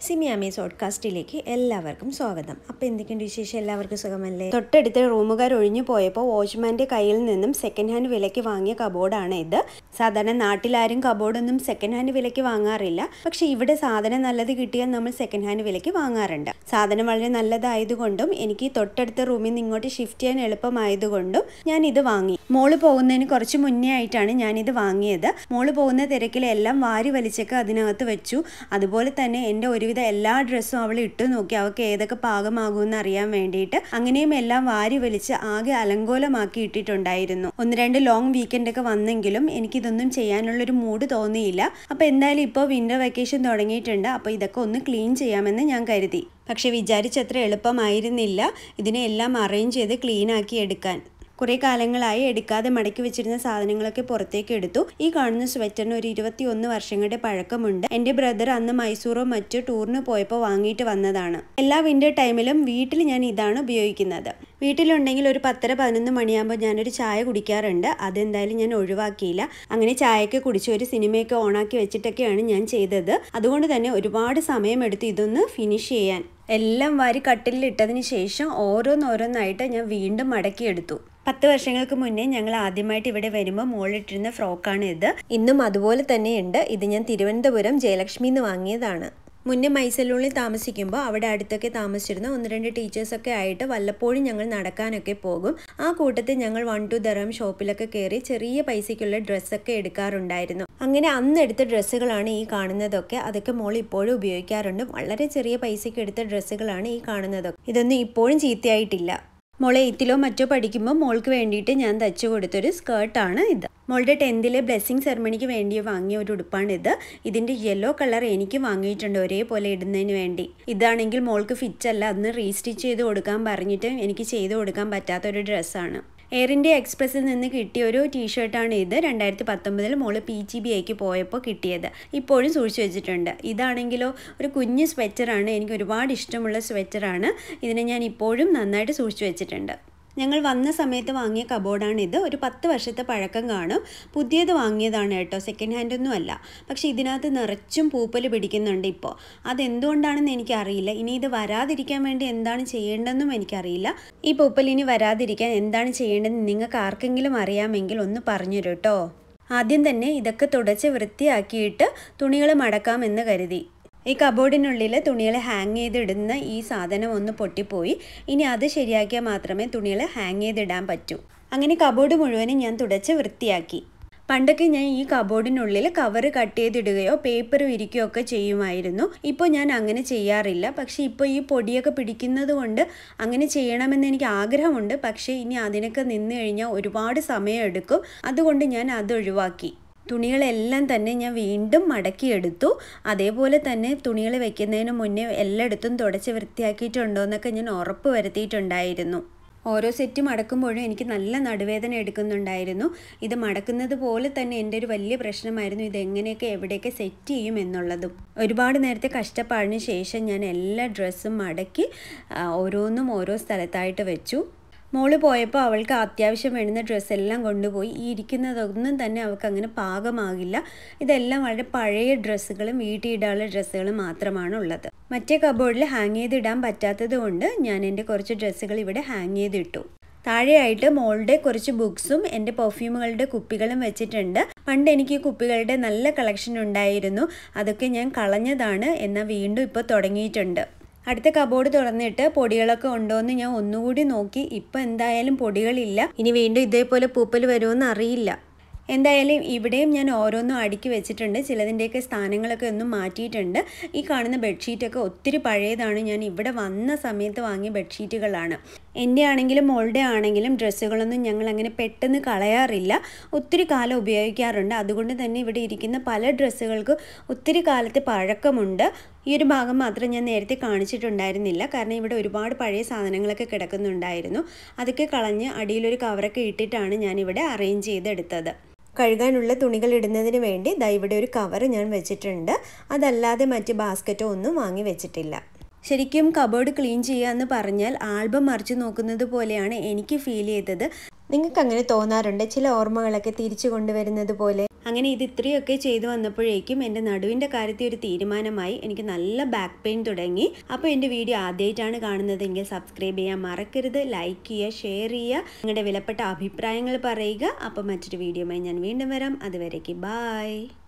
സിമിയാമി പോഡ്കാസ്റ്റിലേക്ക് എല്ലാവർക്കും സ്വാഗതം അപ്പോൾ എന്തൊക്കെയുണ്ട് വിശേഷം എല്ലാവർക്കും സുഖമല്ലേ തൊട്ടടുത്ത റൂമുകാർ ഒഴിഞ്ഞു പോയപ്പോൾ വാച്ച്മാൻ്റെ കയ്യിൽ നിന്നും സെക്കൻഡ് ഹാൻഡ് വിലയ്ക്ക് വാങ്ങിയ കബോർഡാണ് ഇത് സാധാരണ നാട്ടിലാരും കബോർഡൊന്നും സെക്കൻഡ് ഹാൻഡ് വിലയ്ക്ക് വാങ്ങാറില്ല പക്ഷേ ഇവിടെ സാധനം നല്ലത് കിട്ടിയാൽ നമ്മൾ സെക്കൻഡ് ഹാൻഡ് വിലയ്ക്ക് വാങ്ങാറുണ്ട് സാധനം വളരെ നല്ലതായതുകൊണ്ടും എനിക്ക് തൊട്ടടുത്ത റൂമിൽ നിന്ന് ഇങ്ങോട്ട് ഷിഫ്റ്റ് ചെയ്യാൻ എളുപ്പമായതുകൊണ്ടും ഞാൻ ഇത് വാങ്ങി മോള് പോകുന്നതിന് കുറച്ച് മുന്നേ ആയിട്ടാണ് ഞാനിത് വാങ്ങിയത് മോള് പോകുന്ന തിരക്കിലെല്ലാം വാരി വലിച്ചൊക്കെ അതിനകത്ത് വെച്ചു അതുപോലെ തന്നെ എൻ്റെ ഒരുവിധ എല്ലാ ഡ്രസ്സും അവൾ ഇട്ടു നോക്കി അവൾക്ക് ഏതൊക്കെ പാകമാകുമെന്ന് അറിയാൻ വേണ്ടിയിട്ട് അങ്ങനെയും എല്ലാം വാരി വലിച്ച് ആകെ അലങ്കോലമാക്കി ഇട്ടിട്ടുണ്ടായിരുന്നു ഒന്ന് രണ്ട് ലോങ് വീക്കെൻഡ് ഒക്കെ വന്നെങ്കിലും എനിക്കിതൊന്നും ചെയ്യാനുള്ളൊരു മൂഡ് തോന്നിയില്ല അപ്പോൾ എന്തായാലും ഇപ്പോൾ വിൻ്റർ വെക്കേഷൻ തുടങ്ങിയിട്ടുണ്ട് അപ്പോൾ ഇതൊക്കെ ഒന്ന് ക്ലീൻ ചെയ്യാമെന്ന് ഞാൻ കരുതി പക്ഷെ വിചാരിച്ചത്ര എളുപ്പമായിരുന്നില്ല ഇതിനെ എല്ലാം അറേഞ്ച് ചെയ്ത് ക്ലീൻ ആക്കി എടുക്കാൻ കുറേ കാലങ്ങളായി എടുക്കാതെ മടക്കി വെച്ചിരുന്ന സാധനങ്ങളൊക്കെ പുറത്തേക്ക് എടുത്തു ഈ കാണുന്ന സ്വെറ്ററിന് ഒരു ഇരുപത്തി ഒന്ന് വർഷങ്ങളുടെ പഴക്കമുണ്ട് എൻ്റെ ബ്രദർ അന്ന് മൈസൂറോ മറ്റോ ടൂറിന് പോയപ്പോൾ വാങ്ങിയിട്ട് വന്നതാണ് എല്ലാ വിൻ്റർ ടൈമിലും വീട്ടിൽ ഞാൻ ഇതാണ് ഉപയോഗിക്കുന്നത് വീട്ടിലുണ്ടെങ്കിൽ ഒരു പത്തര പതിനൊന്ന് മണിയാകുമ്പോൾ ഞാനൊരു ചായ കുടിക്കാറുണ്ട് അതെന്തായാലും ഞാൻ ഒഴിവാക്കിയില്ല അങ്ങനെ ചായയൊക്കെ കുടിച്ച് ഒരു സിനിമയൊക്കെ ഓണാക്കി വെച്ചിട്ടൊക്കെയാണ് ഞാൻ ചെയ്തത് അതുകൊണ്ട് തന്നെ ഒരുപാട് സമയമെടുത്ത് ഇതൊന്ന് ഫിനിഷ് ചെയ്യാൻ എല്ലാം വാരി കട്ടിലിട്ടതിന് ശേഷം ഓരോന്നോരോന്നായിട്ട് ഞാൻ വീണ്ടും മടക്കിയെടുത്തു പത്ത് വർഷങ്ങൾക്ക് മുന്നേ ഞങ്ങൾ ആദ്യമായിട്ട് ഇവിടെ വരുമ്പോൾ മോളിട്ടിരുന്ന ഫ്രോക്കാണ് ഇത് ഇന്നും അതുപോലെ തന്നെയുണ്ട് ഇത് ഞാൻ തിരുവനന്തപുരം ജയലക്ഷ്മി എന്ന് വാങ്ങിയതാണ് മുന്നേ മൈസലൂണിൽ താമസിക്കുമ്പോൾ അവിടെ അടുത്തൊക്കെ താമസിച്ചിരുന്ന ഒന്ന് രണ്ട് ടീച്ചേഴ്സൊക്കെ ആയിട്ട് വല്ലപ്പോഴും ഞങ്ങൾ നടക്കാനൊക്കെ പോകും ആ കൂട്ടത്തിൽ ഞങ്ങൾ വൺ ടു ദറം ഷോപ്പിലൊക്കെ കയറി ചെറിയ പൈസയ്ക്കുള്ള ഡ്രസ്സൊക്കെ എടുക്കാറുണ്ടായിരുന്നു അങ്ങനെ അന്ന് എടുത്ത ഡ്രസ്സുകളാണ് ഈ കാണുന്നതൊക്കെ അതൊക്കെ മോൾ ഇപ്പോഴും ഉപയോഗിക്കാറുണ്ട് വളരെ ചെറിയ പൈസയ്ക്ക് എടുത്ത ഡ്രസ്സുകളാണ് ഈ കാണുന്നതൊക്കെ ഇതൊന്നും ഇപ്പോഴും ചീത്തയായിട്ടില്ല മോളെ എയ്ത്തിലോ മറ്റോ പഠിക്കുമ്പോൾ മോൾക്ക് വേണ്ടിയിട്ട് ഞാൻ തച്ചു കൊടുത്തൊരു സ്കേർട്ടാണ് ഇത് മോളുടെ ടെൻത്തിലെ ബ്ലെസ്സിങ് സെറമണിക്ക് വേണ്ടി വാങ്ങിയ ഒരു ഉടുപ്പാണിത് ഇതിൻ്റെ യെല്ലോ കളർ എനിക്ക് വാങ്ങിയിട്ടുണ്ട് ഒരേപോലെ ഇടുന്നതിന് വേണ്ടി ഇതാണെങ്കിൽ മോൾക്ക് ഫിറ്റ് അല്ല അന്ന് റീസ്റ്റിച്ച് ചെയ്ത് കൊടുക്കാൻ പറഞ്ഞിട്ട് എനിക്ക് ചെയ്ത് കൊടുക്കാൻ പറ്റാത്തൊരു ഡ്രസ്സാണ് എയർ ഇന്ത്യ എക്സ്പ്രസ്സിൽ നിന്ന് കിട്ടിയ ഒരു ടീഷർട്ടാണ് ഇത് രണ്ടായിരത്തി പത്തൊമ്പതിൽ മോള് പി ജി ബി ഐക്ക് പോയപ്പോൾ കിട്ടിയത് ഇപ്പോഴും സൂക്ഷിച്ചു വെച്ചിട്ടുണ്ട് ഇതാണെങ്കിലോ ഒരു കുഞ്ഞ് സ്വെറ്ററാണ് എനിക്ക് ഒരുപാട് ഇഷ്ടമുള്ള സ്വെറ്ററാണ് ഇതിനെ ഞാൻ ഇപ്പോഴും നന്നായിട്ട് സൂക്ഷിച്ചു വെച്ചിട്ടുണ്ട് ഞങ്ങൾ വന്ന സമയത്ത് വാങ്ങിയ കബോർഡാണ് ഇത് ഒരു പത്ത് വർഷത്തെ പഴക്കം കാണും പുതിയത് വാങ്ങിയതാണ് കേട്ടോ സെക്കൻഡ് ഹാൻഡ് ഒന്നും അല്ല പക്ഷേ ഇതിനകത്ത് നിറച്ചും പൂപ്പൽ പിടിക്കുന്നുണ്ട് ഇപ്പോൾ അതെന്തുകൊണ്ടാണെന്ന് എനിക്കറിയില്ല ഇനി ഇത് വരാതിരിക്കാൻ വേണ്ടി എന്താണ് ചെയ്യേണ്ടതെന്നും എനിക്കറിയില്ല ഈ പൂപ്പൽ ഇനി വരാതിരിക്കാൻ എന്താണ് ചെയ്യേണ്ടതെന്ന് നിങ്ങൾക്ക് ആർക്കെങ്കിലും അറിയാമെങ്കിൽ ഒന്ന് പറഞ്ഞു കേട്ടോ ആദ്യം തന്നെ ഇതൊക്കെ തുടച്ച് വൃത്തിയാക്കിയിട്ട് തുണികൾ മടക്കാമെന്ന് കരുതി ഈ കബോർഡിനുള്ളിൽ തുണികൾ ഹാങ് ചെയ്തിടുന്ന ഈ സാധനം ഒന്ന് പൊട്ടിപ്പോയി ഇനി അത് ശരിയാക്കിയാൽ മാത്രമേ തുണികൾ ഹാങ് ചെയ്തിടാൻ പറ്റൂ അങ്ങനെ കബോർഡ് മുഴുവനും ഞാൻ തുടച്ച് വൃത്തിയാക്കി പണ്ടൊക്കെ ഞാൻ ഈ കബോർഡിനുള്ളിൽ കവർ കട്ട് ചെയ്തിടുകയോ പേപ്പർ വിരിക്കുകയോ ഒക്കെ ചെയ്യുമായിരുന്നു ഇപ്പോൾ ഞാൻ അങ്ങനെ ചെയ്യാറില്ല പക്ഷേ ഇപ്പോൾ ഈ പൊടിയൊക്കെ പിടിക്കുന്നത് കൊണ്ട് അങ്ങനെ ചെയ്യണമെന്ന് എനിക്ക് ആഗ്രഹമുണ്ട് പക്ഷേ ഇനി അതിനൊക്കെ നിന്ന് കഴിഞ്ഞാൽ ഒരുപാട് സമയമെടുക്കും അതുകൊണ്ട് ഞാൻ അത് ഒഴിവാക്കി തുണികളെല്ലാം തന്നെ ഞാൻ വീണ്ടും മടക്കിയെടുത്തു അതേപോലെ തന്നെ തുണികൾ വെക്കുന്നതിന് മുന്നേ എല്ലായിടത്തും തുടച്ച് വൃത്തിയാക്കിയിട്ടുണ്ടോ എന്നൊക്കെ ഞാൻ ഉറപ്പ് വരുത്തിയിട്ടുണ്ടായിരുന്നു ഓരോ സെറ്റ് മടക്കുമ്പോഴും എനിക്ക് നല്ല നടുവേദന എടുക്കുന്നുണ്ടായിരുന്നു ഇത് മടക്കുന്നത് പോലെ തന്നെ എൻ്റെ ഒരു വലിയ പ്രശ്നമായിരുന്നു ഇത് എങ്ങനെയൊക്കെ എവിടെയൊക്കെ സെറ്റ് ചെയ്യും എന്നുള്ളതും ഒരുപാട് നേരത്തെ കഷ്ടപ്പാടിന് ശേഷം ഞാൻ എല്ലാ ഡ്രസ്സും മടക്കി ഓരോന്നും ഓരോ സ്ഥലത്തായിട്ട് വെച്ചു മോള് പോയപ്പോൾ അവൾക്ക് അത്യാവശ്യം വേണ്ടുന്ന ഡ്രസ്സെല്ലാം കൊണ്ടുപോയി ഈ ഇരിക്കുന്നതൊന്നും തന്നെ അവൾക്ക് അങ്ങനെ പാകമാകില്ല ഇതെല്ലാം വളരെ പഴയ ഡ്രസ്സുകളും വീട്ടിലിടാനുള്ള ഡ്രസ്സുകളും മാത്രമാണ് ഉള്ളത് മറ്റേ കബോർഡിൽ ഹാങ് ചെയ്തിടാൻ പറ്റാത്തത് കൊണ്ട് ഞാൻ എൻ്റെ കുറച്ച് ഡ്രസ്സുകൾ ഇവിടെ ഹാങ് ചെയ്തിട്ടു താഴെയായിട്ട് മോളുടെ കുറച്ച് ബുക്സും എൻ്റെ പെർഫ്യൂമുകളുടെ കുപ്പികളും വെച്ചിട്ടുണ്ട് പണ്ട് എനിക്ക് ഈ കുപ്പികളുടെ നല്ല കളക്ഷൻ ഉണ്ടായിരുന്നു അതൊക്കെ ഞാൻ കളഞ്ഞതാണ് എന്നാൽ വീണ്ടും ഇപ്പോൾ തുടങ്ങിയിട്ടുണ്ട് അടുത്ത കബോർഡ് തുറന്നിട്ട് പൊടികളൊക്കെ ഉണ്ടോ എന്ന് ഞാൻ ഒന്നുകൂടി നോക്കി ഇപ്പം എന്തായാലും പൊടികളില്ല ഇനി വീണ്ടും ഇതേപോലെ പൂപ്പൽ വരുമെന്ന് അറിയില്ല എന്തായാലും ഇവിടെയും ഞാൻ ഓരോന്നും അടുക്കി വെച്ചിട്ടുണ്ട് ചിലതിൻ്റെയൊക്കെ സ്ഥാനങ്ങളൊക്കെ ഒന്നും മാറ്റിയിട്ടുണ്ട് ഈ കാണുന്ന ബെഡ്ഷീറ്റൊക്കെ ഒത്തിരി പഴയതാണ് ഞാൻ ഇവിടെ വന്ന സമയത്ത് വാങ്ങിയ ബെഡ്ഷീറ്റുകളാണ് എൻ്റെ ആണെങ്കിലും മോളുടെ ആണെങ്കിലും ഡ്രസ്സുകളൊന്നും ഞങ്ങൾ അങ്ങനെ പെട്ടെന്ന് കളയാറില്ല ഒത്തിരി കാലം ഉപയോഗിക്കാറുണ്ട് അതുകൊണ്ട് തന്നെ ഇവിടെ ഇരിക്കുന്ന പല ഡ്രസ്സുകൾക്ക് ഒത്തിരി കാലത്തെ പഴക്കമുണ്ട് ഈ ഒരു ഭാഗം മാത്രം ഞാൻ നേരത്തെ കാണിച്ചിട്ടുണ്ടായിരുന്നില്ല കാരണം ഇവിടെ ഒരുപാട് പഴയ സാധനങ്ങളൊക്കെ കിടക്കുന്നുണ്ടായിരുന്നു അതൊക്കെ കളഞ്ഞ് അടിയിലൊരു കവറൊക്കെ ഇട്ടിട്ടാണ് ഞാനിവിടെ അറേഞ്ച് ചെയ്തെടുത്തത് കഴുകാനുള്ള തുണികൾ ഇടുന്നതിന് വേണ്ടി ദാ ഇവിടെ ഒരു കവർ ഞാൻ വെച്ചിട്ടുണ്ട് അതല്ലാതെ മറ്റ് ബാസ്ക്കറ്റോ ഒന്നും വാങ്ങി വെച്ചിട്ടില്ല ശരിക്കും കബോർഡ് ക്ലീൻ ചെയ്യുക എന്ന് പറഞ്ഞാൽ ആൽബം മറിച്ച് നോക്കുന്നത് പോലെയാണ് എനിക്ക് ഫീൽ ചെയ്തത് നിങ്ങൾക്ക് അങ്ങനെ തോന്നാറുണ്ട് ചില ഓർമ്മകളൊക്കെ തിരിച്ചു കൊണ്ടുവരുന്നത് പോലെ അങ്ങനെ ഇത് ഇത്രയൊക്കെ ചെയ്തു വന്നപ്പോഴേക്കും എൻ്റെ നടുവിൻ്റെ കാര്യത്തിൽ ഒരു തീരുമാനമായി എനിക്ക് നല്ല ബാക്ക് പെയിൻ തുടങ്ങി അപ്പോൾ എൻ്റെ വീഡിയോ ആദ്യമായിട്ടാണ് കാണുന്നതെങ്കിൽ സബ്സ്ക്രൈബ് ചെയ്യാൻ മറക്കരുത് ലൈക്ക് ചെയ്യുക ഷെയർ ചെയ്യുക നിങ്ങളുടെ വിലപ്പെട്ട അഭിപ്രായങ്ങൾ പറയുക അപ്പോൾ മറ്റൊരു വീഡിയോയുമായി ഞാൻ വീണ്ടും വരാം അതുവരേക്ക് ബായ്